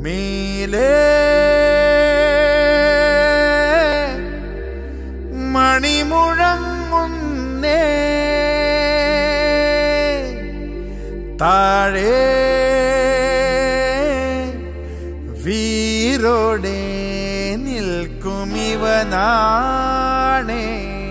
മേലേ മണിമുഴങ്ങുന്നേ താഴെ വീരോടെ നിൽക്കുമിവനാണേ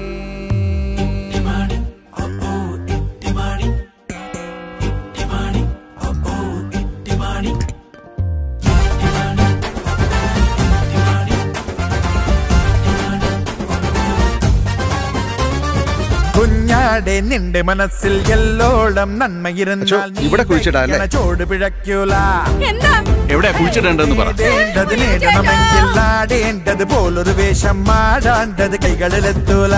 കുഞ്ഞാടെ നിന്റെ മനസ്സിൽ എല്ലോളം നന്മയിരുന്നാൽ അച്ചോ, ഇവിടെ കുഴിച്ചിടാം അല്ലേ? ചോട് പിഴയ്ക്കൂല എന്താ എവിടെയാ കുഴിച്ചിടേണ്ടതെന്ന് പറ വേണ്ടത് നേടണമെങ്കിൽ ആടേണ്ടത് പോലൊരു വേഷം മാടാണ്ടത് കൈകളിലെത്തൂല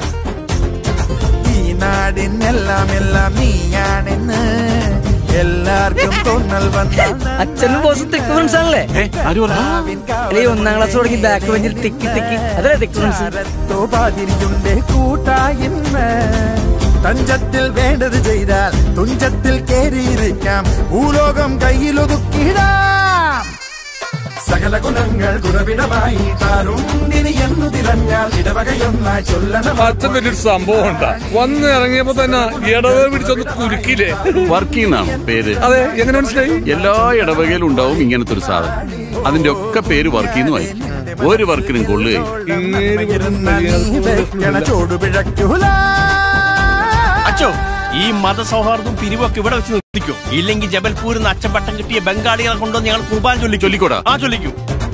ഈ നാടിനെല്ലാം എല്ലാം നീയാണെന്ന് എല്ലാവർക്കും തോന്നൽ അച്ഛനും ബോസും തിക്ക് ഫ്രണ്ട്സ് ആണല്ലേ ഏ, ആര് പറഞ്ഞു? അല്ലെ ഈ ഒന്നാം ക്ലാസ് തുടങ്ങി ബാക്ക് ബെഞ്ചിൽ തിക്കി തിക്കി അതല്ലേ തിക്ക് ഫ്രണ്ട്സ് പാതിരിയുണ്ട് കൂട്ടായിന്ന് തഞ്ചത്തിൽ വേണ്ടത് ചെയ്താൽ തുഞ്ചത്തിൽ കേറിയിരിക്കാം ഭൂലോകം കയ്യിലൊതുക്കിടാം സകല ഗുണങ്ങൾ ഗുണവിടമായി താരുണ്ടിനി എന്നു തിരഞ്ഞാൽ ഇടവകയൊന്നായി ചൊല്ലണം അച്ഛൻ വലിയൊരു സംഭവം ഉണ്ടാ വന്ന് ഇറങ്ങിയപ്പോ തന്നെ ഇടവ് പിടിച്ചൊന്ന് കുരുക്കില്ലേ വർക്കി എന്നാണോ പേര് അതെ എങ്ങനെ മനസ്സിലായി എല്ലാ ഇടവകയിലും ഉണ്ടാവും ഇങ്ങനത്തെ ഒരു സാധനം അതിന്റെ ഒക്കെ പേര് വർക്കിന്ന് വായിക്കും ഒരു വർക്കിനും കൊള്ളുകയും ഇരുന്ന നീ വെക്കണ ചോട് പിഴയ്ക്കൂല അച്ചോ ഈ മതസൗഹാർദ്ദവും പിരിവൊക്കെ ഇവിടെ വെച്ച് നിർത്തിക്കോ ഇല്ലെങ്കിൽ ജബൽപൂരിൽ നിന്ന് അച്ചപ്പട്ടം കിട്ടിയ ബംഗാളികളെ കൊണ്ടുവന്ന് ഞങ്ങൾ കുർബാൻ ചൊല്ലിക്കും ചൊല്ലിക്കോടാ ആ ചൊല്ലിക്കൂ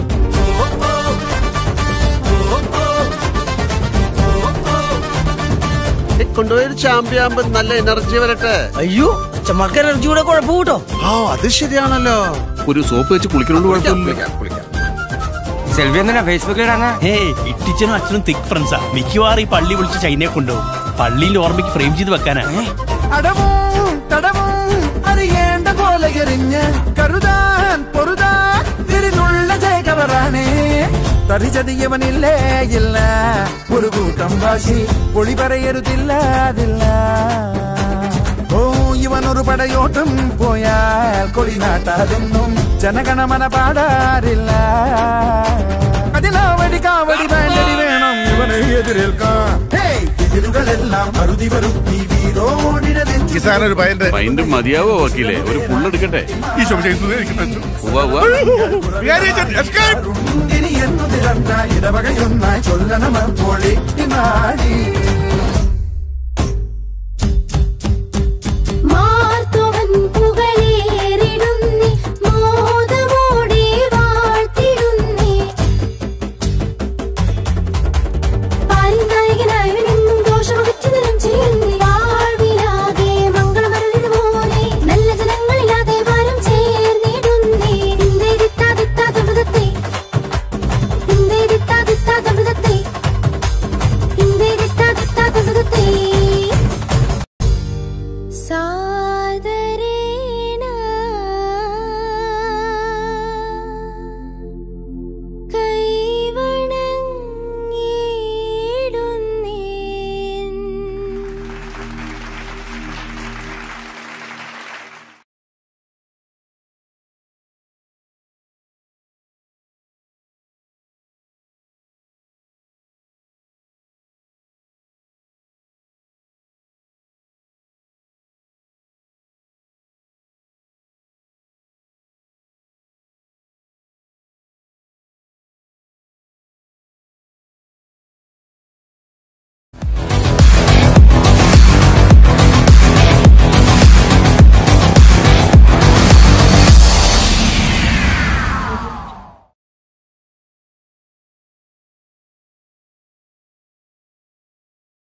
കൊണ്ടുപോയൊരു ചാമ്പ്യാകുമ്പോ നല്ല എനർജി വരട്ടെ അയ്യോ അച്ഛന്മാർക്ക് എനർജി കൂടെ കുഴപ്പം കൂട്ടോ ആ അത് ശരിയാണല്ലോ ഒരു സോപ്പ് വെച്ച് കുളിക്കണോണ്ട് കുഴപ്പമില്ല സെൽവി എന്തിനാ ഫേസ്ബുക്കിലിടാനാ ഹേ ഇട്ടിച്ചനും അച്ഛനും തിക് ഫ്രണ്ട്സാ മിക്കവാറും ഈ പള്ളി വിളിച്ച് ചൈനയെ കൊണ്ടുപോകും പള്ളിയിൽ ഓർമ്മയ്ക്ക് ഫ്രെയിം ചെയ്ത് വെക്കാനാ അടവും തടവും അറിയേണ്ട പോലെ എറിഞ്ഞ് കരുതാൻ പൊറുതാൻ തിരിഞ്ഞുള്ള ജയകവറാണേ തറിചതിയവനില്ലേ ഇല്ല ഒരു കൂട്ടം വാശി പൊളി പറയരുതില്ല അതില്ല ഓ ഇവനൊരു പടയോട്ടം പോയാൽ കൊടി നാട്ടാതെന്നും ജനഗണമന പാടാറില്ല അതിനാവടി കാവടി വേണ്ടടി വേണം ഇവനെ എതിരേൽക്കാം ഹേയ്, എതിരുകളെല്ലാം മറുതി വരും ഈ വീരോടിടതെഞ്ചിൽ കിസാനൊരു പയന്റെ മൈൻഡ് മതിയാവോ വക്കീലെ ഒരു ഫുൾ എടുക്കട്ടെ ഉവ്വ, ഉവ്വ. ഇനി എന്നു തിരണ്ട ഇടവകയൊന്നായി ചൊല്ലണം പൊളിട്ടി നാടി